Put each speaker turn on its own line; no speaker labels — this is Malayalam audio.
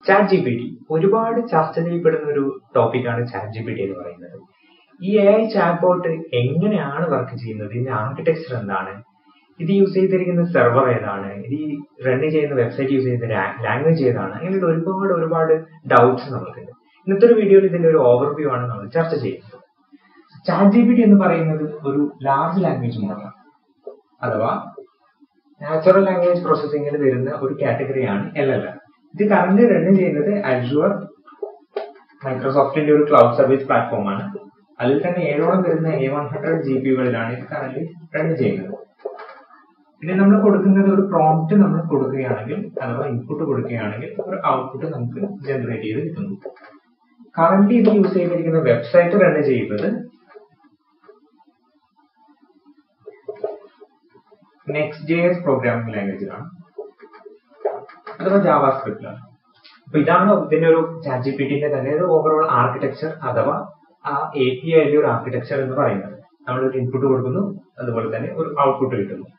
ചാറ്റ് ജി പി ടി ഒരുപാട് ചർച്ച ചെയ്യപ്പെടുന്ന ഒരു ടോപ്പിക്കാണ് ചാറ്റ് ജി പി ടി എന്ന് പറയുന്നത് ഈ എ ഐ ചാറ്റ് ബോട്ട് എങ്ങനെയാണ് വർക്ക് ചെയ്യുന്നത് ഇതിന്റെ ആർക്കിടെക്ചർ എന്താണ് ഇത് യൂസ് ചെയ്തിരിക്കുന്ന സെർവർ ഏതാണ് ഇത് ഈ റൺ ചെയ്യുന്ന വെബ്സൈറ്റ് യൂസ് ചെയ്യുന്ന ലാംഗ്വേജ് ഏതാണ് അങ്ങനെയുള്ള ഒരുപാട് ഒരുപാട് ഡൗട്ട്സ് നമുക്കുണ്ട് ഇന്നത്തെ ഒരു വീഡിയോയിൽ ഇതിന്റെ ഒരു ഓവർവ്യൂ ആണ് നമ്മൾ ചർച്ച ചെയ്യുന്നത് ചാറ്റ് ജി പി ടി എന്ന് പറയുന്നത് ഒരു ലാർജ് ലാംഗ്വേജ് മോഡലാണ് അഥവാ നാച്ചുറൽ ലാംഗ്വേജ് പ്രോസസ്സിംഗിൽ വരുന്ന ഒരു കാറ്റഗറിയാണ് എൽ എൽ എം ഇത് കറന്റ് റൺ ചെയ്യുന്നത് അജുവർ മൈക്രോസോഫ്റ്റിന്റെ ഒരു ക്ലൗഡ് സർവീസ് പ്ലാറ്റ്ഫോം ആണ് അതിൽ തന്നെ ഏഴോളം വരുന്ന എ വൺ ഹൺഡ്രഡ് ജി പികളിലാണ് ഇത് കറന്റ് റൺ ചെയ്യുന്നത് പിന്നെ നമ്മൾ കൊടുക്കുന്നത് ഒരു പ്രോംപ്റ്റ് നമ്മൾ കൊടുക്കുകയാണെങ്കിൽ അഥവാ ഇൻപുട്ട് കൊടുക്കുകയാണെങ്കിൽ ഒരു ഔട്ട്പുട്ട് നമുക്ക് ജനറേറ്റ് ചെയ്ത് കിട്ടുന്നു കറന്റ് ഇത് യൂസ് ചെയ്തിരിക്കുന്ന വെബ്സൈറ്റ് റൺ ചെയ്യുന്നത് നെക്സ്റ്റ് ജെ എസ് പ്രോഗ്രാമിംഗ് ലാംഗ്വേജിലാണ് അഥവാ ജാവാസ്ക്രിപ്റ്റിലാണ് അപ്പൊ ഇതാണ് ഇതിന്റെ ഒരു ചാറ്റ് ജി പി ടിന്റെ തന്നെ ഒരു ഓവറോൾ ആർക്കിടെക്ചർ അഥവാ ആ എ പി ഐയിലെ ഒരു ആർക്കിടെക്ചർ എന്ന് പറയുന്നത് നമ്മൾ ഒരു ഇൻപുട്ട് കൊടുക്കുന്നു അതുപോലെ തന്നെ ഒരു ഔട്ട്പുട്ട് കിട്ടുന്നു